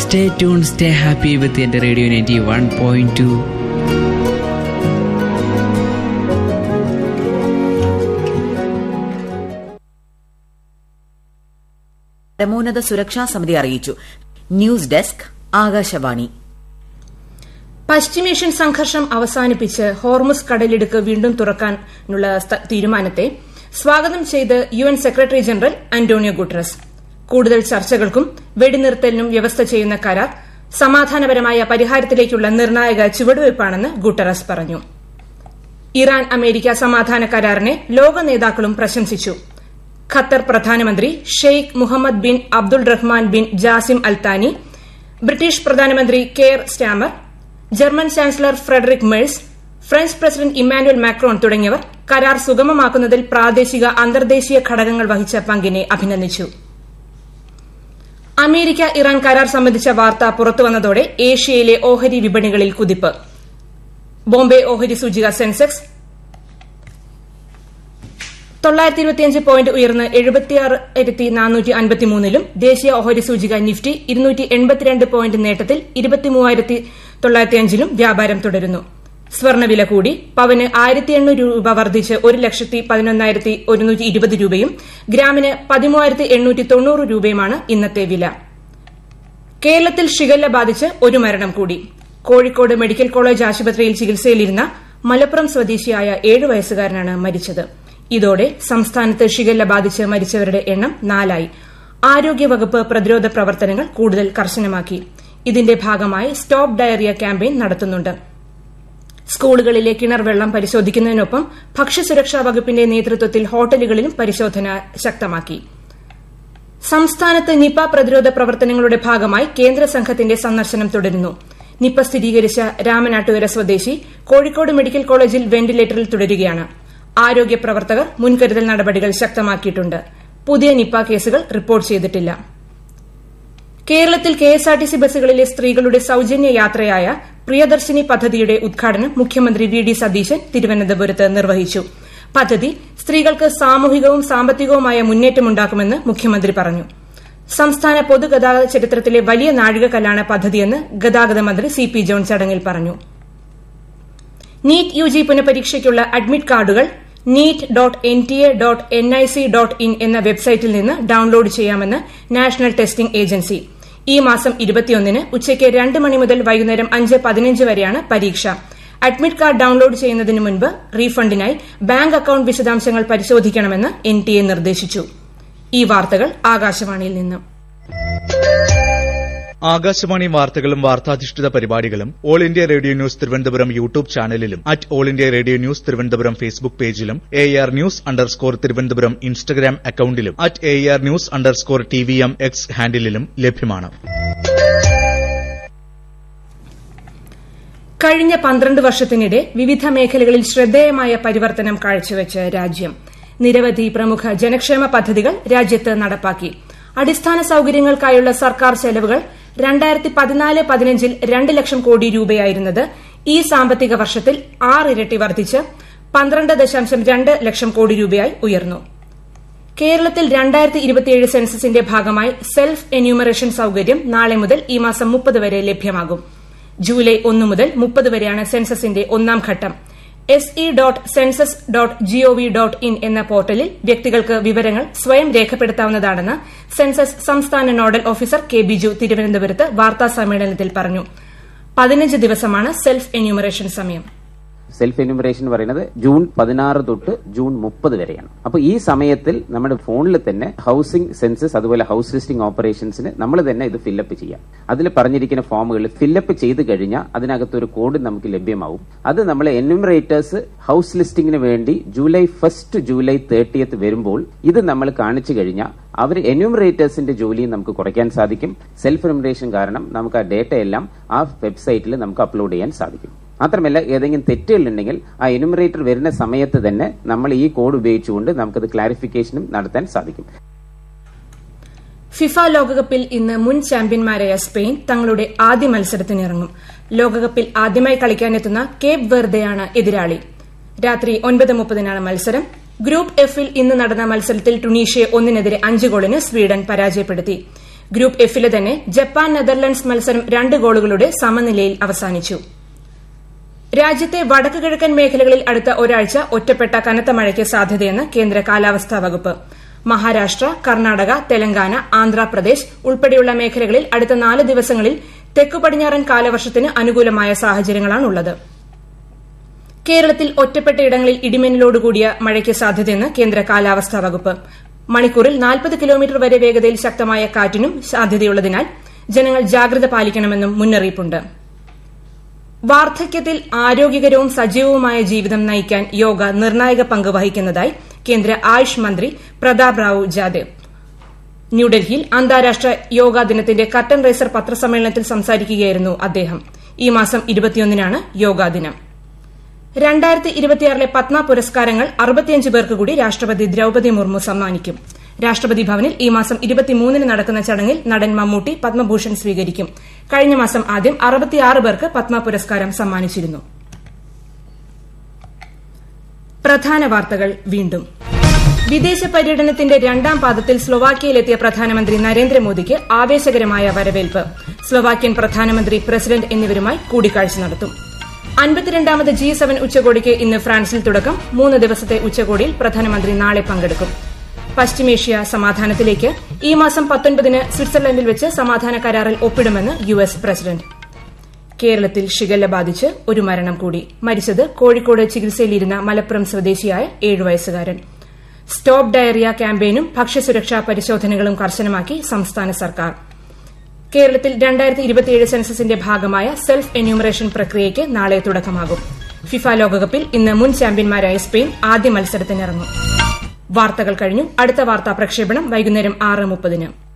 stay tune stay happy with എന്റെ radio ninety one point two പരമോന്നത സുരക്ഷാ സമിതി അറിയിച്ചു ന്യൂസ് ഡെസ്ക് ആകാശവാണി പശ്ചിമേഷ്യൻ സംഘർഷം അവസാനിപ്പിച്ച് ഹോർമുസ് കടലിടുക്ക് വീണ്ടും തുറക്കാനുള്ള സ്ഥ- തീരുമാനത്തെ സ്വാഗതം ചെയ്ത് U N secretary general Antonio Guterres കൂടുതൽ ചർച്ചകൾക്കും വെടിനിർത്തലിനും വ്യവസ്ഥ ചെയ്യുന്ന കരാർ സമാധാനപരമായ പരിഹാരത്തിലേക്കുള്ള നിർണായക ചുവടുവയ്പ്പാണെന്ന് ഗുട്ടറസ് പറഞ്ഞു ഇറാൻ അമേരിക്ക സമാധാന കരാറിനെ ലോക നേതാക്കളും പ്രശംസിച്ചു ഖത്തർ പ്രധാനമന്ത്രി Sheikh Mohammed bin Abdul Rahman bin Jassim Al Thani British പ്രധാനമന്ത്രി Keir Starmer German chancellor Friedrich Merz French president Emmanuel Macron തുടങ്ങിയവർ കരാർ സുഗമമാക്കുന്നതിൽ പ്രാദേശിക അന്തർദേശീയ ഘടകങ്ങൾ വഹിച്ച പങ്കിനെ അഭിനന്ദിച്ചു അമേരിക്ക ഇറാൻ കരാർ സംബന്ധിച്ച വാർത്ത പുറത്തുവന്നതോടെ ഏഷ്യയിലെ ഓഹരി വിപണികളിൽ കുതിപ്പ് ബോംബെ ഓഹരി സൂചിക സെൻസെക്സ് തൊള്ളായിരത്തി ഇരുപത്തിയഞ്ച് പോയിന്റ് ഉയർന്ന് എഴുപത്തിയാറായിരത്തി നാനൂറ്റി അൻപത്തിമൂന്നിലും ദേശീയ ഓഹരി സൂചിക നിഫ്റ്റി ഇരുന്നൂറ്റി എൺപത്തിരണ്ട് പോയിന്റ് നേട്ടത്തിൽ ഇരുപത്തിമൂവായിരത്തി തൊള്ളായിരത്തി അഞ്ചിലും വ്യാപാരം തുടരുന്നു സ്വർണ്ണവില കൂടി പവന് ആയിരത്തി എണ്ണൂറ് രൂപ വർദ്ധിച്ച് ഒരു ലക്ഷത്തി പതിനൊന്നായിരത്തി ഒരുന്നൂറ്റി ഇരുപത് രൂപയും ഗ്രാമിന് പതിമൂവായിരത്തി എണ്ണൂറ്റി തൊണ്ണൂറ് രൂപയുമാണ് ഇന്നത്തെ വില കേരളത്തിൽ ഷിഗല്ല ബാധിച്ച് ഒരു മരണം കൂടി കോഴിക്കോട് മെഡിക്കൽ കോളേജ് ആശുപത്രിയിൽ ചികിത്സയിലിരുന്ന മലപ്പുറം സ്വദേശിയായ ഏഴ് വയസ്സുകാരനാണ് മരിച്ചത് ഇതോടെ സംസ്ഥാനത്ത് ഷിഗല്ല ബാധിച്ച് മരിച്ചവരുടെ എണ്ണം നാലായി ആരോഗ്യവകുപ്പ് പ്രതിരോധ പ്രവർത്തനങ്ങൾ കൂടുതൽ കർശനമാക്കി ഇതിന്റെ ഭാഗമായി സ്റ്റോപ്പ് ഡയറിയ ക്യാമ്പയിൻ നടത്തുന്നുണ്ട് സ്കൂളുകളിലെ കിണർ വെള്ളം പരിശോധിക്കുന്നതിനൊപ്പം ഭക്ഷ്യസുരക്ഷാ വകുപ്പിന്റെ നേതൃത്വത്തിൽ ഹോട്ടലുകളിലും പരിശോധന ശക്തമാക്കി സംസ്ഥാനത്ത് നിപ പ്രതിരോധ പ്രവർത്തനങ്ങളുടെ ഭാഗമായി കേന്ദ്ര സംഘത്തിന്റെ സന്ദർശനം തുടരുന്നു നിപ സ്ഥിരീകരിച്ച രാമനാട്ടുകര സ്വദേശി കോഴിക്കോട് മെഡിക്കൽ കോളേജിൽ വെന്റിലേറ്ററിൽ തുടരുകയാണ് ആരോഗ്യ പ്രവർത്തകർ മുൻകരുതൽ നടപടികൾ ശക്തമാക്കിയിട്ടുണ്ട് പുതിയ നിപ കേസുകൾ റിപ്പോർട്ട് ചെയ്തിട്ടില്ല കേരളത്തിൽ കെഎസ്ആർടിസി ബസ്സുകളിലെ സ്ത്രീകളുടെ സൌജന്യ യാത്രയായ പ്രിയദർശിനി പദ്ധതിയുടെ ഉദ്ഘാടനം മുഖ്യമന്ത്രി വി ഡി സതീശൻ തിരുവനന്തപുരത്ത് നിർവഹിച്ചു പദ്ധതി സ്ത്രീകൾക്ക് സാമൂഹികവും സാമ്പത്തികവുമായ മുന്നേറ്റമുണ്ടാക്കുമെന്ന് മുഖ്യമന്ത്രി പറഞ്ഞു സംസ്ഥാന പൊതുഗതാഗത ചരിത്രത്തിലെ വലിയ നാഴികക്കല്ലാണ് പദ്ധതിയെന്ന് ഗതാഗത മന്ത്രി സി പി ജോൺ ചടങ്ങിൽ പറഞ്ഞു നീറ്റ് യു ജി പുനഃപരീക്ഷയ്ക്കുള്ള അഡ്മിറ്റ് കാർഡുകൾ NEET dot N T A dot N I C dot in എന്ന വെബ്സൈറ്റിൽ നിന്ന് ഡൌൺലോഡ് ചെയ്യാമെന്ന് നാഷണൽ ടെസ്റ്റിംഗ് ഏജൻസി ഈ മാസം ഇരുപത്തിയൊന്നിന് ഉച്ചയ്ക്ക് രണ്ട് മണി മുതൽ വൈകുന്നേരം അഞ്ച് പതിനഞ്ച് വരെയാണ് പരീക്ഷ അഡ്മിറ്റ് കാർഡ് ഡൌൺലോഡ് ചെയ്യുന്നതിന് മുൻപ് റീഫണ്ടിനായി ബാങ്ക് അക്കൌണ്ട് വിശദാംശങ്ങൾ പരിശോധിക്കണമെന്ന് എൻ ടി എ നിർദ്ദേശിച്ചു ഈ വാർത്തകൾ ആകാശവാണിയിൽ നിന്നും ആകാശവാണി വാർത്തകളും വാർത്താധിഷ്ഠിത പരിപാടികളും all India radio news Thiruvananthapuram YouTube ചാനലിലും at all India radio news Thiruvananthapuram Facebook പേജിലും A R news underscore Thiruvananthapuram Instagram അക്കൌണ്ടിലും at A R news underscore T V M X ഹാൻഡിലും ലഭ്യമാണ് കഴിഞ്ഞ പന്ത്രണ്ട് വർഷത്തിനിടെ വിവിധ മേഖലകളിൽ ശ്രദ്ധേയമായ പരിവർത്തനം കാഴ്ചവെച്ച് രാജ്യം നിരവധി പ്രമുഖ ജനക്ഷേമ പദ്ധതികൾ രാജ്യത്ത് നടപ്പാക്കി അടിസ്ഥാന സൌകര്യങ്ങൾക്കായുള്ള സർക്കാർ ചെലവുകൾ രണ്ടായിരത്തി പതിനാല് പതിനഞ്ചിൽ രണ്ട് ലക്ഷം കോടി രൂപയായിരുന്നത് ഈ സാമ്പത്തിക വർഷത്തിൽ ആറിരട്ടി വർദ്ധിച്ച് പന്ത്രണ്ട് ദശാംശം രണ്ട് ലക്ഷം കോടി രൂപയായി ഉയർന്നു കേരളത്തിൽ രണ്ടായിരത്തി ഇരുപത്തിയേഴ് സെൻസസിന്റെ ഭാഗമായി സെൽഫ് എന്യൂമറേഷൻ സൌകര്യം നാളെ മുതൽ ഈ മാസം മുപ്പത് വരെ ലഭ്യമാകും ജൂലൈ ഒന്ന് മുതൽ മുപ്പത് വരെയാണ് സെൻസസിന്റെ ഒന്നാം ഘട്ടം S E dot census dot G O V dot in എന്ന പോർട്ടലിൽ വ്യക്തികൾക്ക് വിവരങ്ങൾ സ്വയം രേഖപ്പെടുത്താവുന്നതാണെന്ന് സെൻസസ് സംസ്ഥാന നോഡൽ ഓഫീസർ കെ ബിജു തിരുവനന്തപുരത്ത് വാർത്താസമ്മേളനത്തിൽ പറഞ്ഞു പതിനഞ്ച് ദിവസമാണ് സെൽഫ് എന്യൂമറേഷൻ സമയം സെൽഫ് എന്യൂമറേഷൻ പറയുന്നത് ജൂൺ പതിനാറ് തൊട്ട് ജൂൺ മുപ്പത് വരെയാണ് അപ്പോൾ ഈ സമയത്തിൽ നമ്മുടെ ഫോണിൽ തന്നെ ഹൗസിംഗ് സെൻസസ് അതുപോലെ ഹൗസ് ലിസ്റ്റിംഗ് ഓപ്പറേഷൻസിന് നമ്മൾ തന്നെ ഇത് ഫില്ലപ്പ് ചെയ്യാം അതിൽ പറഞ്ഞിരിക്കുന്ന ഫോമുകൾ ഫില്ലപ്പ് ചെയ്ത് കഴിഞ്ഞാൽ അതിനകത്ത് ഒരു കോഡ് നമുക്ക് ലഭ്യമാവും അത് നമ്മൾ എന്യൂമറേറ്റേഴ്സ് ഹൗസ് ലിസ്റ്റിംഗിന് വേണ്ടി ജൂലൈ ഫസ്റ്റ് ജൂലൈ തേർട്ടിയത്ത് വരുമ്പോൾ ഇത് നമ്മൾ കാണിച്ചു കഴിഞ്ഞാൽ അവർ എന്യൂമറേറ്റേഴ്സിന്റെ ജോലിയും നമുക്ക് കുറയ്ക്കാൻ സാധിക്കും സെൽഫ് എന്യൂമറേഷൻ കാരണം നമുക്ക് ആ ഡേറ്റ എല്ലാം ആ വെബ്സൈറ്റിൽ നമുക്ക് അപ്ലോഡ് ചെയ്യാൻ സാധിക്കും മാത്രമല്ല ഏതെങ്കിലും തെറ്റുകൾ ഉണ്ടെങ്കിൽ ആ എന്യൂമറേറ്റർ വരുന്ന സമയത്ത് തന്നെ നമ്മൾ ഈ കോഡ് ഉപയോഗിച്ചുകൊണ്ട് നമുക്കത് ക്ലാരിഫിക്കേഷനും നടത്താൻ സാധിക്കും ഫിഫ ലോകകപ്പിൽ ഇന്ന് മുൻ ചാമ്പ്യന്മാരായ സ്പെയിൻ തങ്ങളുടെ ആദ്യ മത്സരത്തിനിറങ്ങും ലോകകപ്പിൽ ആദ്യമായി കളിക്കാനെത്തുന്ന കേപ്പ് വെർദെയാണ് എതിരാളി രാത്രി ഒൻപത് മുപ്പതിനാണ് മത്സരം ഗ്രൂപ്പ് എഫിൽ ഇന്ന് നടന്ന മത്സരത്തിൽ ടുണീഷ്യയെ ഒന്നിനെതിരെ അഞ്ച് ഗോളിന് സ്വീഡൻ പരാജയപ്പെടുത്തി ഗ്രൂപ്പ് എഫിലെ തന്നെ ജപ്പാൻ നെതർലൻഡ്സ് മത്സരം രണ്ട് ഗോളുകളുടെ സമനിലയിൽ അവസാനിച്ചു രാജ്യത്തെ വടക്ക് കിഴക്കൻ മേഖലകളിൽ അടുത്ത ഒരാഴ്ച ഒറ്റപ്പെട്ട കനത്ത മഴയ്ക്ക് സാധ്യതയെന്ന് കേന്ദ്ര കാലാവസ്ഥാ വകുപ്പ് മഹാരാഷ്ട്ര കർണാടക തെലങ്കാന ആന്ധ്രാപ്രദേശ് ഉൾപ്പെടെയുള്ള മേഖലകളിൽ അടുത്ത നാല് ദിവസങ്ങളിൽ തെക്കു പടിഞ്ഞാറൻ കാലവർഷത്തിന് അനുകൂലമായ സാഹചര്യങ്ങളാണുള്ളത് കേരളത്തിൽ ഒറ്റപ്പെട്ട ഇടങ്ങളിൽ ഇടിമിന്നലോടുകൂടിയ മഴയ്ക്ക് സാധ്യതയെന്ന് കേന്ദ്ര കാലാവസ്ഥാ വകുപ്പ് മണിക്കൂറിൽ നാൽപ്പത് കിലോമീറ്റർ വരെ വേഗതയിൽ ശക്തമായ കാറ്റിനും സാധ്യതയുള്ളതിനാൽ ജനങ്ങൾ ജാഗ്രത പാലിക്കണമെന്നും മുന്നറിയിപ്പുണ്ട് വാർദ്ധക്യത്തിൽ ആരോഗ്യകരവും സജീവവുമായ ജീവിതം നയിക്കാൻ യോഗ നിർണായക പങ്ക് വഹിക്കുന്നതായി കേന്ദ്ര ആയുഷ് മന്ത്രി പ്രതാപ് റാവു ജാദേവ് ന്യൂഡൽഹിയിൽ അന്താരാഷ്ട്ര യോഗാ ദിനത്തിന്റെ കർട്ടൻ റൈസർ പത്രസമ്മേളനത്തിൽ സംസാരിക്കുകയായിരുന്നു അദ്ദേഹം ഈ മാസം ഇരുപത്തിയൊന്നിനാണ് യോഗാ ദിനം രണ്ടായിരത്തി ഇരുപത്തിയാറിലെ പത്മ പുരസ്കാരങ്ങൾ അറുപത്തിയഞ്ച് പേർക്ക് കൂടി രാഷ്ട്രപതി ദ്രൌപതി മുർമു സമ്മാനിക്കും രാഷ്ട്രപതി ഭവനിൽ ഈ മാസം ഇരുപത്തിമൂന്നിന് നടക്കുന്ന ചടങ്ങിൽ നടൻ മമ്മൂട്ടി പത്മഭൂഷൺ സ്വീകരിക്കും കഴിഞ്ഞ മാസം ആദ്യം അറുപത്തിയാറ് പേർക്ക് പത്മ പുരസ്കാരം സമ്മാനിച്ചിരുന്നു പ്രധാന വാർത്തകൾ വീണ്ടും വിദേശ പര്യടനത്തിന്റെ രണ്ടാം പാദത്തിൽ സ്ലൊവാക്യയിലെത്തിയ പ്രധാനമന്ത്രി നരേന്ദ്രമോദിക്ക് ആവേശകരമായ വരവേൽപ്പ് സ്ലൊവാക്യൻ പ്രധാനമന്ത്രി പ്രസിഡന്റ് എന്നിവരുമായി കൂടിക്കാഴ്ച നടത്തും അൻപത്തിരണ്ടാമത് ജി സെവൻ ഉച്ചകോടിക്ക് ഇന്ന് ഫ്രാൻസിൽ തുടക്കം മൂന്ന് ദിവസത്തെ ഉച്ചകോടിയിൽ പ്രധാനമന്ത്രി നാളെ പങ്കെടുക്കും പശ്ചിമേഷ്യ സമാധാനത്തിലേക്ക് ഈ മാസം പത്തൊൻപതിന് സ്വിറ്റ്സർലൻഡിൽ വെച്ച് സമാധാന കരാറിൽ ഒപ്പിടുമെന്ന് യു എസ് പ്രസിഡന്റ് കേരളത്തിൽ ഷിഗല്ല ബാധിച്ച് ഒരു മരണം കൂടി മരിച്ചത് കോഴിക്കോട് ചികിത്സയിലിരുന്ന മലപ്പുറം സ്വദേശിയായ ഏഴു വയസ്സുകാരൻ സ്റ്റോപ്പ് ഡയറിയ ക്യാമ്പയിനും ഭക്ഷ്യസുരക്ഷാ പരിശോധനകളും കർശനമാക്കി സംസ്ഥാന സർക്കാർ കേരളത്തിൽ രണ്ടായിരത്തി ഇരുപത്തിയേഴ് സെൻസസിന്റെ ഭാഗമായ സെൽഫ് എന്യൂമറേഷൻ പ്രക്രിയയ്ക്ക് നാളെ തുടക്കമാകും ഫിഫ ലോകകപ്പിൽ ഇന്ന് മുൻ ചാമ്പ്യന്മാരായ സ്പെയിൻ ആദ്യ മത്സരത്തിനിറങ്ങും വാർത്തകൾ കഴിഞ്ഞു അടുത്ത വാർത്താ പ്രക്ഷേപണം വൈകുന്നേരം ആറ് മുപ്പതിന്